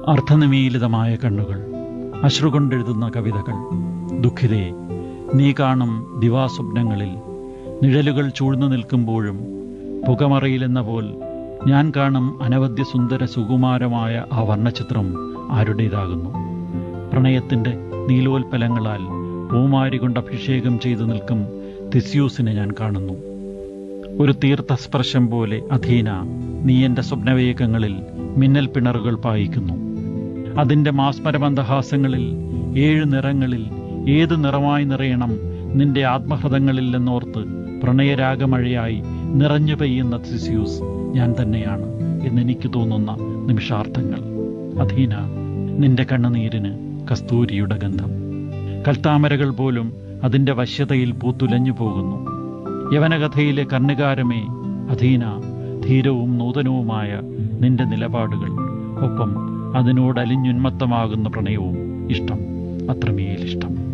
അർത്ഥനിമീലിതമായ കണ്ണുകൾ അശ്രുകൊണ്ടെഴുതുന്ന കവിതകൾ ദുഃഖിതേ നീ കാണും ദിവാസ്വപ്നങ്ങളിൽ നിഴലുകൾ ചൂഴ്ന്നു നിൽക്കുമ്പോഴും പുകമറയിലെന്ന പോൽ ഞാൻ കാണും അനവധ്യ സുന്ദര സുകുമാരമായ ആ വർണ്ണചിത്രം ആരുടേതാകുന്നു പ്രണയത്തിൻ്റെ നീലോൽപ്പലങ്ങളാൽ പൂമാരി കൊണ്ട് അഭിഷേകം ചെയ്തു നിൽക്കും തിസ്യൂസിനെ ഞാൻ കാണുന്നു ഒരു തീർത്ഥസ്പർശം പോലെ അധീന നീ എൻ്റെ സ്വപ്നവേഗങ്ങളിൽ മിന്നൽ പിണറുകൾ പായിക്കുന്നു അതിൻ്റെ മാസ്മരമന്ദഹാസങ്ങളിൽ ഏഴ് നിറങ്ങളിൽ ഏത് നിറമായി നിറയണം നിന്റെ ആത്മഹൃതങ്ങളിൽ എന്നോർത്ത് പ്രണയരാഗമഴയായി നിറഞ്ഞു പെയ്യുന്ന തിസ്യൂസ് ഞാൻ തന്നെയാണ് എന്നെനിക്ക് തോന്നുന്ന നിമിഷാർത്ഥങ്ങൾ അധീന നിന്റെ കണ്ണുനീരിന് കസ്തൂരിയുടെ ഗന്ധം കൽത്താമരകൾ പോലും അതിൻ്റെ വശ്യതയിൽ പൂത്തുലഞ്ഞു പോകുന്നു യവനകഥയിലെ കർണികാരമേ അധീന ധീരവും നൂതനവുമായ നിന്റെ നിലപാടുകൾ ഒപ്പം അതിനോട് അലിഞ്ഞുന്മത്തമാകുന്ന പ്രണയവും ഇഷ്ടം അത്രമേലിഷ്ടം